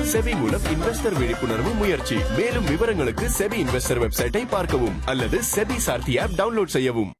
SEBI மூலம் investor விழிப்புணர்வு முயற்சி மேலும் விவரங்களுக்கு செபி இன்வெஸ்டர் வெப்சைட்டை பார்க்கவும் அல்லது செபி சார்த்தி ஆப் டவுன்லோட் செய்யவும்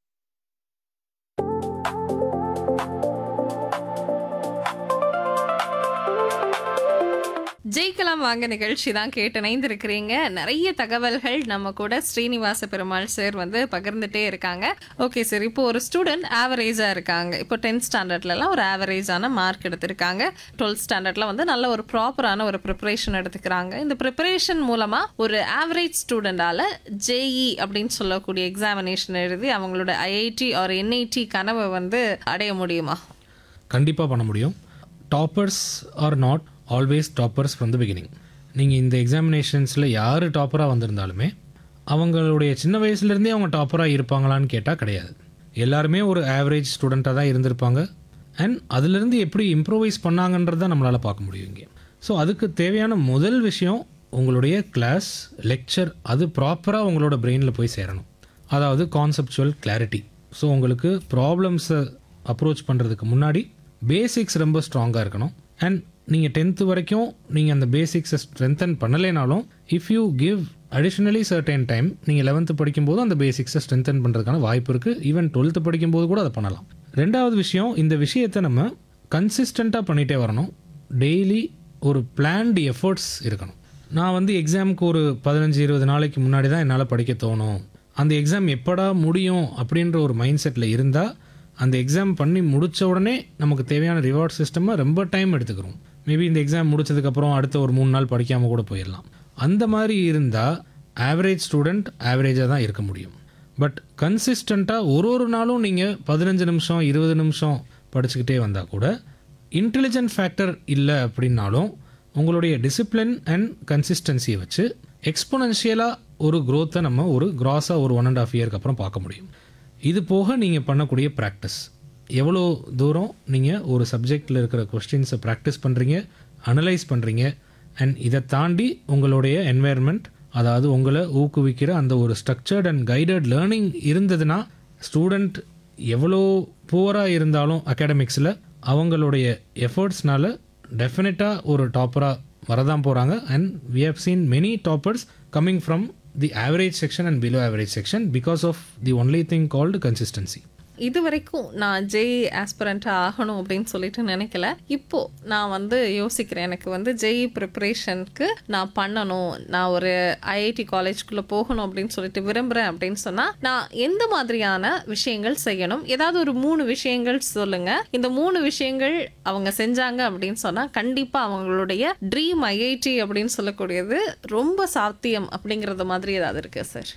ஜெயிக்கலாம் வாங்க நிகழ்ச்சி தான் கேட்டு இணைந்திருக்கிறீங்க நிறைய தகவல்கள் நம்ம கூட ஸ்ரீனிவாச பெருமாள் சார் வந்து பகிர்ந்துட்டே இருக்காங்க ஓகே சார் இப்போ ஒரு ஸ்டூடெண்ட் ஆவரேஜாக இருக்காங்க இப்போ டென்த் ஸ்டாண்டர்ட்லலாம் ஒரு ஆவரேஜான மார்க் எடுத்திருக்காங்க டுவெல்த் ஸ்டாண்டர்ட்ல வந்து நல்ல ஒரு ப்ராப்பரான ஒரு ப்ரிப்பரேஷன் எடுத்துக்கிறாங்க இந்த ப்ரிப்பரேஷன் மூலமாக ஒரு ஆவரேஜ் ஸ்டூடெண்டால ஜேஇ அப்படின்னு சொல்லக்கூடிய எக்ஸாமினேஷன் எழுதி அவங்களோட ஐஐடி ஆர் என்ஐடி கனவை வந்து அடைய முடியுமா கண்டிப்பாக பண்ண முடியும் toppers are not always toppers from the beginning நீங்கள் இந்த எக்ஸாமினேஷன்ஸில் யார் டாப்பராக வந்திருந்தாலுமே அவங்களுடைய சின்ன வயசுலேருந்தே அவங்க டாப்பராக இருப்பாங்களான்னு கேட்டால் கிடையாது எல்லாருமே ஒரு ஆவரேஜ் ஸ்டூடெண்ட்டாக தான் இருந்திருப்பாங்க அண்ட் அதுலேருந்து எப்படி இம்ப்ரூவைஸ் பண்ணாங்கன்றது தான் நம்மளால் பார்க்க முடியும் இங்கே ஸோ அதுக்கு தேவையான முதல் விஷயம் உங்களுடைய கிளாஸ் லெக்சர் அது ப்ராப்பராக உங்களோட பிரெயினில் போய் சேரணும் அதாவது கான்செப்சுவல் கிளாரிட்டி ஸோ உங்களுக்கு ப்ராப்ளம்ஸை அப்ரோச் பண்ணுறதுக்கு முன்னாடி பேசிக்ஸ் ரொம்ப ஸ்ட்ராங்காக இருக்கணும் அண்ட் நீங்கள் டென்த்து வரைக்கும் நீங்கள் அந்த பேசிக்ஸை ஸ்ட்ரென்தன் பண்ணலைனாலும் if you give additionally certain time நீங்கள் லெவன்த்து படிக்கும்போது அந்த பேசிக்ஸை ஸ்ட்ரென்தன் பண்ணுறதுக்கான வாய்ப்பு இருக்குது ஈவன் டுவெல்த்து படிக்கும்போது கூட அதை பண்ணலாம் ரெண்டாவது விஷயம் இந்த விஷயத்தை நம்ம கன்சிஸ்டண்ட்டாக பண்ணிகிட்டே வரணும் டெய்லி ஒரு பிளான்டு எஃபர்ட்ஸ் இருக்கணும் நான் வந்து எக்ஸாமுக்கு ஒரு பதினஞ்சு இருபது நாளைக்கு முன்னாடி தான் என்னால் படிக்க தோணும் அந்த எக்ஸாம் எப்படா முடியும் அப்படின்ற ஒரு மைண்ட் செட்டில் இருந்தால் அந்த எக்ஸாம் பண்ணி முடித்த உடனே நமக்கு தேவையான ரிவார்ட் சிஸ்டமாக ரொம்ப டைம் எடுத்துக்கிறோம் மேபி இந்த எக்ஸாம் முடிச்சதுக்கப்புறம் அடுத்த ஒரு மூணு நாள் படிக்காமல் கூட போயிடலாம் அந்த மாதிரி இருந்தால் ஆவரேஜ் ஸ்டூடெண்ட் ஆவரேஜாக தான் இருக்க முடியும் பட் கன்சிஸ்டண்ட்டாக ஒரு ஒரு நாளும் நீங்கள் பதினஞ்சு நிமிஷம் இருபது நிமிஷம் படிச்சுக்கிட்டே வந்தால் கூட இன்டெலிஜென்ட் ஃபேக்டர் இல்லை அப்படின்னாலும் உங்களுடைய டிசிப்ளின் அண்ட் கன்சிஸ்டன்சியை வச்சு எக்ஸ்பொனன்ஷியலாக ஒரு growth-அ நம்ம ஒரு கிராஸாக ஒரு ஒன் அண்ட் ஆஃப் இயர்க்கு அப்புறம் பார்க்க முடியும் இது போக நீங்கள் பண்ணக்கூடிய ப்ராக்டிஸ் எவ்வளோ தூரம் நீங்கள் ஒரு சப்ஜெக்டில் இருக்கிற கொஸ்டின்ஸை ப்ராக்டிஸ் பண்ணுறீங்க அனலைஸ் பண்ணுறீங்க அண்ட் இதை தாண்டி உங்களுடைய என்வாயர்மெண்ட் அதாவது உங்களை ஊக்குவிக்கிற அந்த ஒரு ஸ்ட்ரக்சர்ட் அண்ட் கைடட் லேர்னிங் இருந்ததுன்னா ஸ்டூடெண்ட் எவ்வளோ புவராக இருந்தாலும் அகாடமிக்ஸில் அவங்களுடைய எஃபர்ட்ஸ்னால டெஃபினட்டாக ஒரு டாப்பராக வரதான் போகிறாங்க and we have seen many toppers coming from the average section and below average section because of the only thing called consistency இது வரைக்கும் நான் ஜெய் ஆஸ்பிரண்ட்டாக ஆகணும் அப்படின்னு சொல்லிட்டு நினைக்கல இப்போ நான் வந்து யோசிக்கிறேன் எனக்கு வந்து ஜெய் ப்ரிப்பரேஷனுக்கு நான் பண்ணணும் நான் ஒரு ஐஐடி காலேஜ்குள்ளே போகணும் அப்படின்னு சொல்லிட்டு விரும்புகிறேன் அப்படின்னு சொன்னால் நான் எந்த மாதிரியான விஷயங்கள் செய்யணும் ஏதாவது ஒரு மூணு விஷயங்கள் சொல்லுங்க இந்த மூணு விஷயங்கள் அவங்க செஞ்சாங்க அப்படின்னு சொன்னால் கண்டிப்பாக அவங்களுடைய ட்ரீம் ஐஐடி அப்படின்னு சொல்லக்கூடியது ரொம்ப சாத்தியம் அப்படிங்கிறது மாதிரி ஏதாவது இருக்கு சார்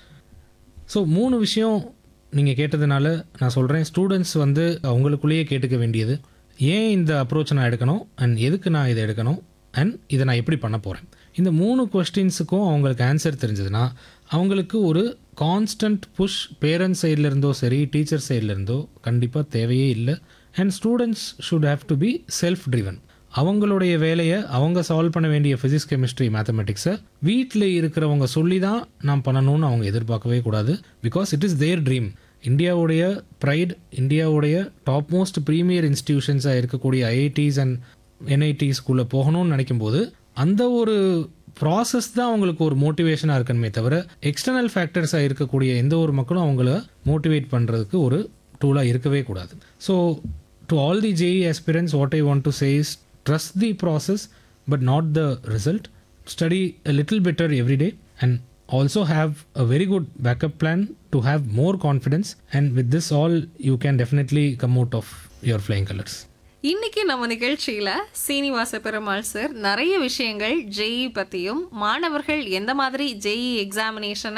ஸோ மூணு விஷயம் நீங்கள் கேட்டதுனால நான் சொல்கிறேன் ஸ்டூடெண்ட்ஸ் வந்து அவங்களுக்குள்ளேயே கேட்டுக்க வேண்டியது ஏன் இந்த அப்ரோச் நான் எடுக்கணும் அண்ட் எதுக்கு நான் இதை எடுக்கணும் அண்ட் இதை நான் எப்படி பண்ண போகிறேன் இந்த மூணு கொஸ்டின்ஸுக்கும் அவங்களுக்கு ஆன்சர் தெரிஞ்சதுன்னா அவங்களுக்கு ஒரு கான்ஸ்டன்ட் புஷ் பேரண்ட்ஸ் சைட்லேருந்தோ சரி டீச்சர் சைட்லேருந்தோ கண்டிப்பாக தேவையே இல்லை and students should have to be self driven அவங்களுடைய வேலையை அவங்க சால்வ் பண்ண வேண்டிய ஃபிசிக்ஸ் கெமிஸ்ட்ரி மேத்தமெட்டிக்ஸை வீட்டில் இருக்கிறவங்க சொல்லி தான் நான் பண்ணணும்னு அவங்க எதிர்பார்க்கவே கூடாது because it is their dream இந்தியாவுடைய ப்ரைட் இந்தியாவுடைய டாப் மோஸ்ட் ப்ரீமியர் இன்ஸ்டிடியூஷன்ஸாக இருக்கக்கூடிய ஐஐடிஸ் அண்ட் என்ஐடிஸ்குள்ளே போகணும்னு நினைக்கும் போது அந்த ஒரு ப்ராசஸ் தான் அவங்களுக்கு ஒரு மோட்டிவேஷனாக இருக்கணுமே தவிர எக்ஸ்டர்னல் ஃபேக்டர்ஸாக இருக்கக்கூடிய எந்த ஒரு மக்களும் அவங்கள மோட்டிவேட் பண்ணுறதுக்கு ஒரு டூலாக இருக்கவே கூடாது so to all the JEE aspirants what I want to say is trust the process but not the result study a little better every day and also have a very good backup plan to have more confidence and with this all you can definitely come out of your flying colors இன்னைக்கு நம்ம நிகழ்ச்சியில Srinivasa Perumal sir நிறைய விஷயங்கள் JEE பத்தியும் மாணவர்கள் எந்த மாதிரி JEE எக்ஸாமினேஷனை